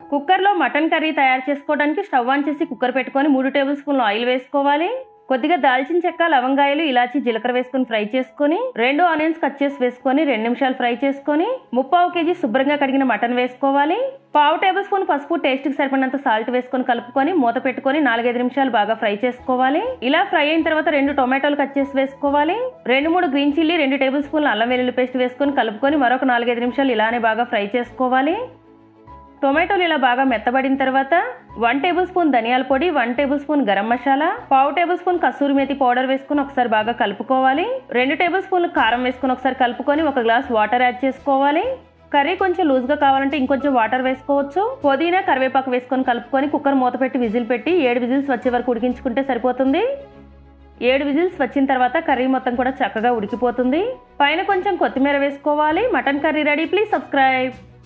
కుక్కర్లో mutton curry తయారు చేసుకోవడానికి స్టవ్ ఆన్ చేసి కుక్కర్ పెట్టుకొని మూడు టేబుల్ స్పూన్లు ఆయిల్ వేసుకోవాలి కొద్దిగా దాల్చిన చెక్క లవంగాయలు ఇలాచి జీలకర్ర వేసుకొని ఫ్రై చేసుకొని రెండు ఆనియన్స్ కట్ చేసి వేసుకొని రెండు నిమిషాలు ఫ్రై చేసుకొని ముప్పావు కేజీ శుభ్రంగా కడిగిన మటన్ వేసుకోవాలి పావు టేబుల్ స్పూన్ పసుపు టేస్ట్కి సరిపడినంత సాల్ట్ వేసుకొని కలుపుకొని మూత పెట్టుకొని నాలుగైదు నిమిషాలు బాగా ఫ్రై చేసుకోవాలి ఇలా ఫ్రై అయిన తర్వాత రెండు టొమాటోలు కట్ చేసి వేసుకోవాలి రెండు మూడు గ్రీన్ చిల్లీ రెండు టేబుల్ స్పూన్లు అల్లం వెల్లుల్లి పేస్ట్ వేసుకొని కలుపుకొని మరొక నాలుగైదు నిమిషాలు ఇలానే బాగా ఫ్రై చేసుకోవాలి టొమాటోలు ఇలా బాగా మెత్తబడిన తర్వాత వన్ టేబుల్ స్పూన్ ధనియాల పొడి one tablespoon garam masala పావు tablespoon kasuri methi powder వేసుకుని ఒకసారి బాగా కలుపుకోవాలి రెండు టేబుల్ స్పూన్లు కారం వేసుకుని ఒకసారి కలుపుకొని ఒక గ్లాస్ వాటర్ యాడ్ చేసుకోవాలి కర్రీ కొంచెం లూజ్గా కావాలంటే ఇంకొంచెం వాటర్ వేసుకోవచ్చు పుదీనా కరివేపాకు వేసుకొని కలుపుకొని కుక్కర్ మూత పెట్టి విజిల్ పెట్టి ఏడు విజిల్స్ వచ్చే వరకు ఉడికించుకుంటే సరిపోతుంది ఏడు విజిల్స్ వచ్చిన తర్వాత కర్రీ మొత్తం కూడా చక్కగా ఉడికిపోతుంది పైన కొంచెం కొత్తిమీర వేసుకోవాలి mutton curry ready please subscribe